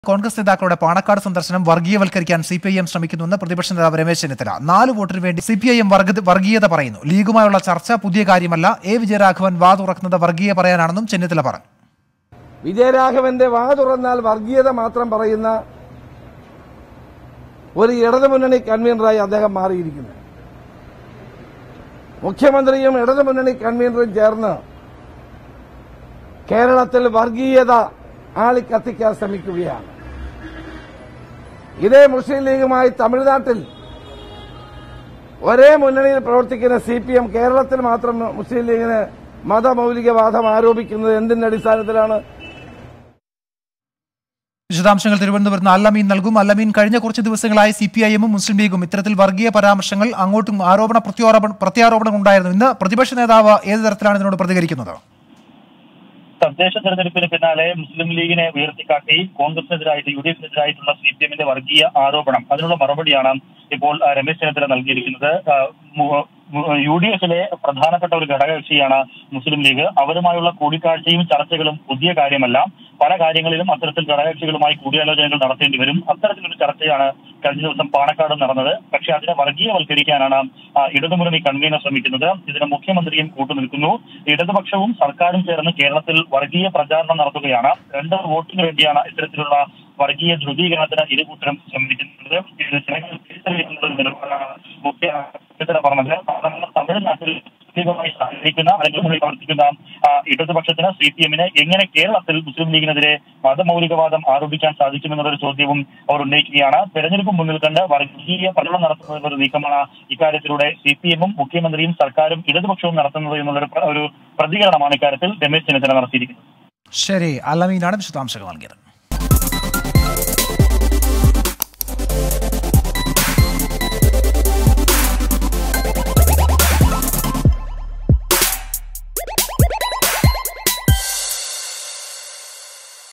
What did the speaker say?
കോൺഗ്രസ് നേതാക്കളുടെ പാണക്കാട് സന്ദർശനം വർഗീയവൽക്കരിക്കാൻ സി പി ഐ എം ശ്രമിക്കുന്നുവെന്ന് പ്രതിപക്ഷ നേതാവ് രമേശ് ചെന്നിത്തല നാല് വോട്ടിന് വേണ്ടി സി പി ഐ എം വർഗീയത പറയുന്നു ലീഗുമായുള്ള ചർച്ച പുതിയ കാര്യമല്ല എ വിജയരാഘവൻ വാ തുറക്കുന്നത് വർഗീയ പറയാനാണെന്നും ചെന്നിത്തല പറഞ്ഞു വിജയരാഘവന്റെ വാ തുറന്നാൽ വർഗീയത മാത്രം പറയുന്ന ഒരു ഇടതുമുന്നണി കൺവീനറായി അദ്ദേഹം മാറിയിരിക്കുന്നു മുഖ്യമന്ത്രിയും ഇടതുമുന്നണി കൺവീനറും ചേർന്ന് കേരളത്തിൽ വർഗീയത ആളിക്കത്തിക്കാൻ ശ്രമിക്കുകയാണ് ഇതേ മുസ്ലിം ലീഗുമായി തമിഴ്നാട്ടിൽ ഒരേ മുന്നണിയിൽ പ്രവർത്തിക്കുന്ന സി പി എം കേരളത്തിൽ മാത്രം മുസ്ലിം ലീഗിന് മതമൌലികവാദം ആരോപിക്കുന്നത് എന്തിന്റെ അടിസ്ഥാനത്തിലാണ് വിശദാംശങ്ങൾ തിരുവനന്തപുരത്ത് നിന്ന് അല്ലമീൻ നൽകും അല്ലമീൻ കഴിഞ്ഞ കുറച്ച് ദിവസങ്ങളായി സി പി ഐ എമ്മും മുസ്ലിം ലീഗും ഇത്തരത്തിൽ വർഗീയ പരാമർശങ്ങൾ അങ്ങോട്ടും ആരോപണ പ്രത്യാരോപണ പ്രത്യാരോപണം ഉണ്ടായിരുന്നു ഇന്ന് പ്രതിപക്ഷ നേതാവ് ഏത് തരത്തിലാണ് ഇതിനോട് പ്രതികരിക്കുന്നത് തദ്ദേശ തെരഞ്ഞെടുപ്പിന് പിന്നാലെ മുസ്ലിം ലീഗിനെ ഉയർത്തിക്കാട്ടി കോൺഗ്രസിനെതിരായിട്ട് യു ഡി എഫിനെതിരായിട്ടുള്ള സി പി എമ്മിന്റെ വർഗീയ ആരോപണം അതിനുള്ള മറുപടിയാണ് ഇപ്പോൾ ആ, രമേശ് ചെന്നിത്തല നൽകിയിരിക്കുന്നത് ആ, മു- മു- യു ഡി എഫിലെ പ്രധാനപ്പെട്ട ഒരു ഘടകകക്ഷിയാണ് മുസ്ലിം ലീഗ് അവരുമായുള്ള കൂടിക്കാഴ്ചയും ചർച്ചകളും പുതിയ കാര്യമല്ല പല കാര്യങ്ങളിലും അത്തരത്തിൽ ഘടകകക്ഷികളുമായി കൂടിയാലോചനകൾ നടത്തേണ്ടി വരും അത്തരത്തിലൊരു ചർച്ചയാണ് കഴിഞ്ഞ ദിവസം പാണക്കാട് നടന്നത് പക്ഷേ അതിനെ വർഗീയവൽക്കരിക്കാനാണ് ആ, ഇടതുമുന്നണി കൺവീനർ ശ്രമിക്കുന്നത് ഇതിന് മുഖ്യമന്ത്രിയും കൂട്ടുനിൽക്കുന്നു ഇടതുപക്ഷവും സർക്കാരും ചേർന്ന് കേരളത്തിൽ വർഗീയ പ്രചാരണം നടത്തുകയാണ് രണ്ട് വോട്ടിന് വേണ്ടിയാണ് ഇത്തരത്തിലുള്ള വർഗീയ ധ്രുവീകരണത്തിന് ഇരുകൂട്ടരും ശ്രമിക്കുന്നത് ഇത് ജനങ്ങൾ തിരിച്ചറിയുന്ന ഒരു നിലപാടാണ് മുഖ്യ ചെന്നിത്തല പറഞ്ഞത് സാധാരണ തമിഴ്നാട്ടിൽ മുസ്ലിമുമായി സഹകരിക്കുന്ന അല്ലെങ്കിൽ മുന്നിൽ പ്രവർത്തിക്കുന്ന ആ, ഇടതുപക്ഷത്തിന് സി പി എമ്മിന് എങ്ങനെ കേരളത്തിൽ മുസ്ലിം ലീഗിനെതിരെ മതമൗലികവാദം ആരോപിക്കാൻ സാധിക്കുമെന്നുള്ളൊരു ചോദ്യവും അവർ ഉന്നയിക്കുകയാണ് തെരഞ്ഞെടുപ്പ് മുന്നിൽ കണ്ട് വർഗീയ പ്രചരണം നടത്തുന്ന ഒരു നീക്കമാണ് ഇക്കാര്യത്തിലൂടെ സി പി എമ്മും മുഖ്യമന്ത്രിയും സർക്കാരും ഇടതുപക്ഷവും നടത്തുന്നത് എന്നുള്ളൊരു പ്ര- ഒരു പ്രതികരണമാണ് ഇക്കാര്യത്തിൽ രമേശ് ചെന്നിത്തല നടത്തിയിരിക്കുന്നത് ശരി അല്ലമീനാണ് വിശദാംശങ്ങൾ നൽകിയത്